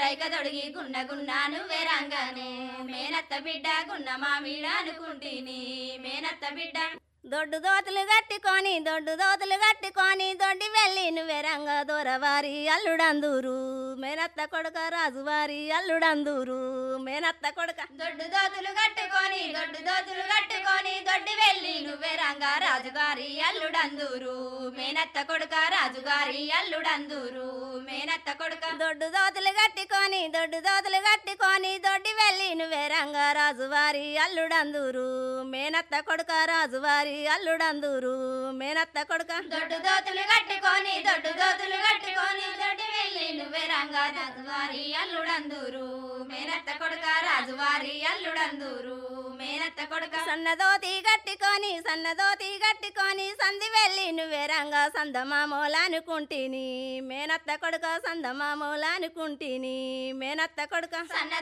రైక తొడిగి గున్న గున్నా నువ్వే రంగానే మేనత్త బిడ్డ గున్న మామిడ అనుకుంటిని మేనత్త బిడ్డ దొడ్డు దోతులు కట్టుకొని దొడ్డు దోతులు కట్టుకొని దొడ్డి వెళ్ళి నువ్వే రంగ దొరవారి అల్లుడందూరు మేనత్త కొడుక రాజువారి అల్లుడందూరు మేనత్త కొడుక దొడ్డు దోతులు కట్టుకొని దొడ్డు దోతులు కట్టుకొని దొడ్డి వెళ్ళి నువ్వే రంగా రాజుగారి అల్లుడందూరు మేనత్త కొడుక రాజుగారి అల్లుడందూరు మేనత్త కొడుక దొడ్డు దోతులు కట్టుకొని దొడ్డు దోతులు కట్టుకొని దొడ్డి వెళ్ళి నువ్వే రంగ రాజువారి అల్లుడందూరు మేనత్త కొడుక రాజువారి అల్లుడందూరు మేనత్త కొడుక దొడ్డు దోతులు కట్టుకొని దొడ్డు దోతులు కట్టుకొని దొడ్డి వెళ్ళి నువ్వే రంగా రాజువారి అల్లుడందూరు మేనత్త కొడుక రాజువారి అల్లుడందూరు మేనత్త కొడుక సన్నదోతి కట్టుకొని సన్నదోతి కట్టుకొని సంధి వెళ్ళి నువ్వే రంగ సందమామూలనుకుంటిని మేనత్త కొడుక సందమామూలనుకుంటిని మేనత్త కొడుక సన్న